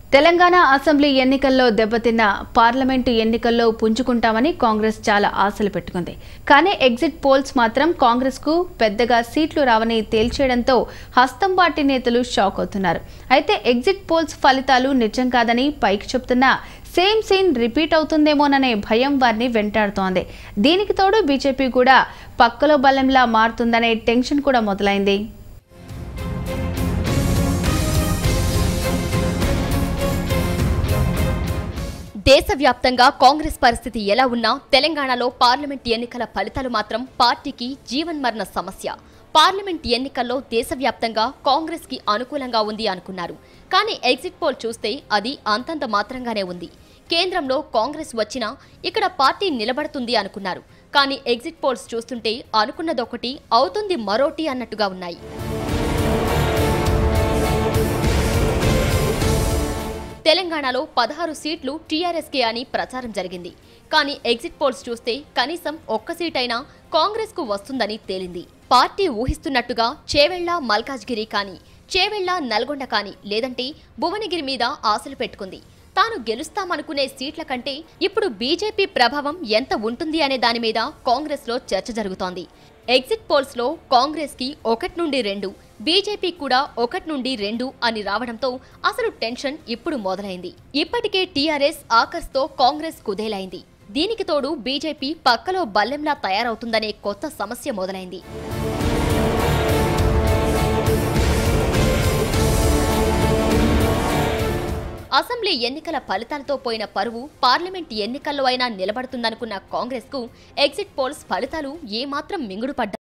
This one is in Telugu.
తెలంగాణ అసెంబ్లీ ఎన్నికల్లో దెబ్బతిన్న పార్లమెంటు ఎన్నికల్లో పుంజుకుంటామని కాంగ్రెస్ చాలా ఆశలు పెట్టుకుంది కానీ ఎగ్జిట్ పోల్స్ మాత్రం కాంగ్రెస్ కు పెద్దగా సీట్లు రావని తేల్చేయడంతో హస్తం పార్టీ నేతలు షాక్ అవుతున్నారు అయితే ఎగ్జిట్ పోల్స్ ఫలితాలు నిజం కాదని పైకి చెప్తున్నా సేమ్ సీన్ రిపీట్ అవుతుందేమోననే భయం వారిని వెంటాడుతోంది దీనికి తోడు బీజేపీ కూడా పక్కలో బలంలా మారుతుందనే టెన్షన్ కూడా మొదలైంది దేశవ్యాప్తంగా కాంగ్రెస్ పరిస్థితి ఎలా ఉన్నా తెలంగాణలో పార్లమెంట్ ఎన్నికల ఫలితాలు మాత్రం పార్టీకి జీవన్మరణ సమస్య పార్లమెంట్ ఎన్నికల్లో దేశవ్యాప్తంగా కాంగ్రెస్ కి అనుకూలంగా ఉంది అనుకున్నారు కానీ ఎగ్జిట్ పోల్ చూస్తే అది అంతంత మాత్రంగానే ఉంది కేంద్రంలో కాంగ్రెస్ వచ్చినా ఇక్కడ పార్టీ నిలబడుతుంది అనుకున్నారు కానీ ఎగ్జిట్ పోల్స్ చూస్తుంటే అనుకున్నదొకటి అవుతుంది మరోటి అన్నట్టుగా ఉన్నాయి తెలంగాణలో పదహారు సీట్లు టీఆర్ఎస్కే అని ప్రచారం జరిగింది కానీ ఎగ్జిట్ పోల్స్ చూస్తే కనీసం ఒక్క సీటైనా కాంగ్రెస్ కు వస్తుందని తేలింది పార్టీ ఊహిస్తున్నట్టుగా చేవెళ్ల మల్కాజ్గిరి కానీ చేవెళ్ల నల్గొండ కానీ లేదంటే భువనగిరి మీద ఆశలు పెట్టుకుంది తాను గెలుస్తామనుకునే సీట్ల కంటే ఇప్పుడు బీజేపీ ప్రభావం ఎంత ఉంటుంది అనే దాని మీద కాంగ్రెస్ లో చర్చ జరుగుతోంది ఎగ్జిట్ పోల్స్ లో కాంగ్రెస్ కి ఒకటి నుండి రెండు బీజేపీ కూడా ఒకటి నుండి రెండు అని రావడంతో అసలు టెన్షన్ ఇప్పుడు మొదలైంది ఇప్పటికే టీఆర్ఎస్ ఆకర్స్తో కాంగ్రెస్ కుదేలైంది దీనికి తోడు బీజేపీ పక్కలో బల్లెంలా తయారవుతుందనే కొత్త సమస్య మొదలైంది అసెంబ్లీ ఎన్నికల ఫలితాలతో పోయిన పరువు పార్లమెంట్ ఎన్నికల్లో అయినా నిలబడుతుందనుకున్న కాంగ్రెస్ కు ఎగ్జిట్ పోల్స్ ఫలితాలు ఏమాత్రం మింగుడుపడ్డాయి